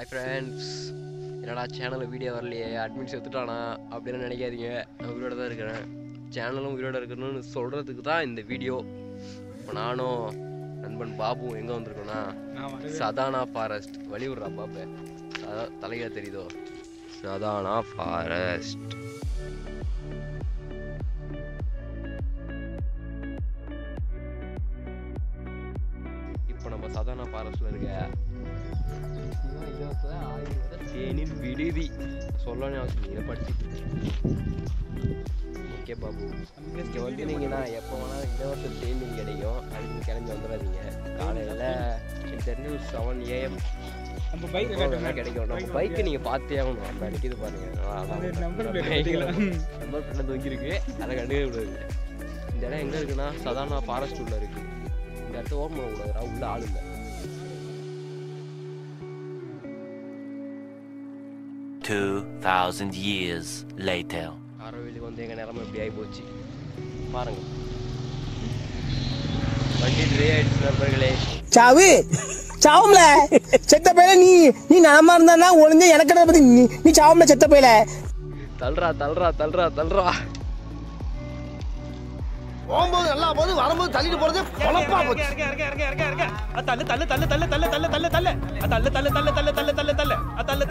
Friends என்னடா சேனலில் video வரலையே அட்மின் செத்துட்டானா அப்படின்னு நினைக்காதீங்க நான் உயிரோட தான் இருக்கிறேன் சேனலும் உயிரோட இருக்கணும்னு சொல்கிறதுக்கு தான் இந்த வீடியோ இப்போ நானும் நண்பன் பாபுவும் எங்கே வந்திருக்கோன்னா சதானா ஃபாரஸ்ட் வழிவிட்றா பாப்ப அதான் தலையாக தெரியுதோ சதானா ஃபாரஸ்ட் இப்போ நம்ம சதானா ஃபாரஸ்ட்ல இருக்க இதுதான் இலவச ஆயுர்வேத தேநீர் விடுதி சொல்லணும் அவசியம் இதை படிச்சு ஓகே பாபு இங்கே வந்துட்டீங்கன்னா எப்போ வேணால் இலவச தேநீர் கிடைக்கும் அதுக்கு கிளம்பி வந்துடாதீங்க காலையில் எனக்கு தெரிஞ்சு ஒரு செவன் ஏஎம் நம்ம பைக் கிடைக்கும் நம்ம பைக்கை நீங்கள் பார்த்தே ஆகணும் நம்ம அடிக்குது பாருங்க நம்பர் பிளேட் நம்பர் பிளேட் தொங்கிருக்கு அதை கண்டுக்கவே கூடாது இந்த இடம் எங்கே இருக்குன்னா சதானா ஃபாரஸ்ட் உள்ள இருக்கு இந்த இடத்த ஓப்பன் பண்ணக்கூடாதுடா உள்ள ஆள் இல்லை 2,000 years later. காரவேலுக்கு வந்து எங்கள் நிலமை இப்படி ஆகி போச்சு பாருங்க வண்டி ட்ரே ஆயிடுச்சு நண்பர்களே சாவு சாவும்ல செத்த பையல நீ நீ நலமா இருந்தா ஒளிஞ்ச எனக்கு பத்தி நீ நீ சாவும்ல செத்த பையல தள்ளுறா தள்ளுறா தள்ளுறா தள்ளுறா போகும்போது நல்லா போகுது வரும்போது தள்ளிட்டு போறது பொழப்பா போச்சு தள்ளு தள்ளு தள்ளு தள்ளு தள்ளு தள்ளு தள்ளு தள்ளு தள்ளு தள்ளு தள்ளு தள்ளு தள்ளு தள்ளு தள்ளு தள்ளு தள்ளு தள்ளு தள்ளு